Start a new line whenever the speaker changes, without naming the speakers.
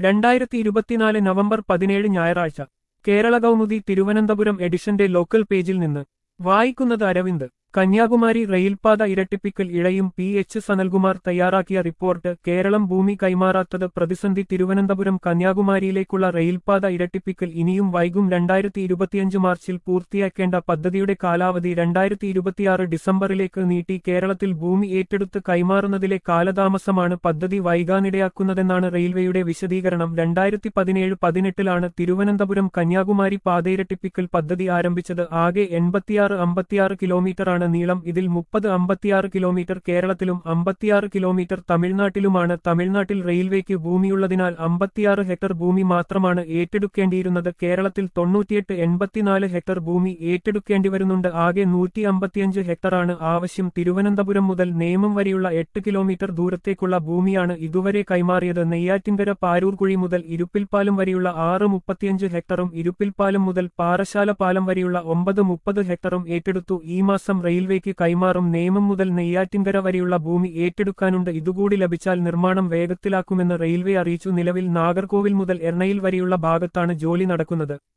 രണ്ടായിരത്തി ഇരുപത്തിനാല് നവംബർ പതിനേഴ് ഞായറാഴ്ച കേരള കൗമുദി തിരുവനന്തപുരം എഡിഷന്റെ ലോക്കൽ പേജിൽ നിന്ന് വായിക്കുന്നത് അരവിന്ദ് കന്യാകുമാരി റെയിൽപാത ഇരട്ടിപ്പിക്കൽ ഇഴയും പി എച്ച് സനൽകുമാർ തയ്യാറാക്കിയ റിപ്പോർട്ട് കേരളം ഭൂമി കൈമാറാത്തത് പ്രതിസന്ധി തിരുവനന്തപുരം കന്യാകുമാരിയിലേക്കുള്ള റെയിൽപാത ഇരട്ടിപ്പിക്കൽ ഇനിയും വൈകും രണ്ടായിരത്തി ഇരുപത്തിയഞ്ച് മാർച്ചിൽ പൂർത്തിയാക്കേണ്ട പദ്ധതിയുടെ കാലാവധി രണ്ടായിരത്തി ഇരുപത്തിയാറ് ഡിസംബറിലേക്ക് നീട്ടി കേരളത്തിൽ ഭൂമി ഏറ്റെടുത്ത് കൈമാറുന്നതിലെ കാലതാമസമാണ് പദ്ധതി വൈകാനിടയാക്കുന്നതെന്നാണ് റെയിൽവേയുടെ വിശദീകരണം രണ്ടായിരത്തി പതിനേഴ് പതിനെട്ടിലാണ് തിരുവനന്തപുരം കന്യാകുമാരി പാതയിരട്ടിപ്പിക്കൽ പദ്ധതി ആരംഭിച്ചത് ആകെ എൺപത്തിയാറ് അമ്പത്തിയാറ് കിലോമീറ്ററാണ് നീളം ഇതിൽ മുപ്പത് അമ്പത്തിയാറ് കിലോമീറ്റർ കേരളത്തിലും അമ്പത്തിയാറ് കിലോമീറ്റർ തമിഴ്നാട്ടിലുമാണ് തമിഴ്നാട്ടിൽ റെയിൽവേക്ക് ഭൂമിയുള്ളതിനാൽ അമ്പത്തിയാറ് ഹെക്ടർ ഭൂമി മാത്രമാണ് ഏറ്റെടുക്കേണ്ടിയിരുന്നത് കേരളത്തിൽ തൊണ്ണൂറ്റിയെട്ട് എൺപത്തിനാല് ഹെക്ടർ ഭൂമി ഏറ്റെടുക്കേണ്ടി വരുന്നുണ്ട് ആകെ നൂറ്റി അമ്പത്തിയഞ്ച് ഹെക്ടറാണ് ആവശ്യം തിരുവനന്തപുരം മുതൽ നേമം വരെയുള്ള എട്ട് കിലോമീറ്റർ ദൂരത്തേക്കുള്ള ഭൂമിയാണ് ഇതുവരെ കൈമാറിയത് നെയ്യാറ്റിൻകര പാരൂർകുഴി മുതൽ ഇരുപ്പിൽപ്പാലം വരെയുള്ള ആറ് മുപ്പത്തിയഞ്ച് ഹെക്ടറും ഇരുപ്പിൽപ്പാലം മുതൽ പാറശാല പാലം വരെയുള്ള ഒമ്പത് മുപ്പത് ഹെക്ടറും ഏറ്റെടുത്തു ഈ മാസം റെയിൽവേക്ക് കൈമാറും നേമം മുതൽ നെയ്യാറ്റിൻകര വരെയുള്ള ഭൂമി ഏറ്റെടുക്കാനുണ്ട് ഇതുകൂടി ലഭിച്ചാൽ നിർമ്മാണം വേഗത്തിലാക്കുമെന്ന് റെയിൽവേ അറിയിച്ചു നിലവിൽ നാഗർകോവിൽ മുതൽ എറണയിൽ വരെയുള്ള ഭാഗത്താണ് ജോലി നടക്കുന്നത്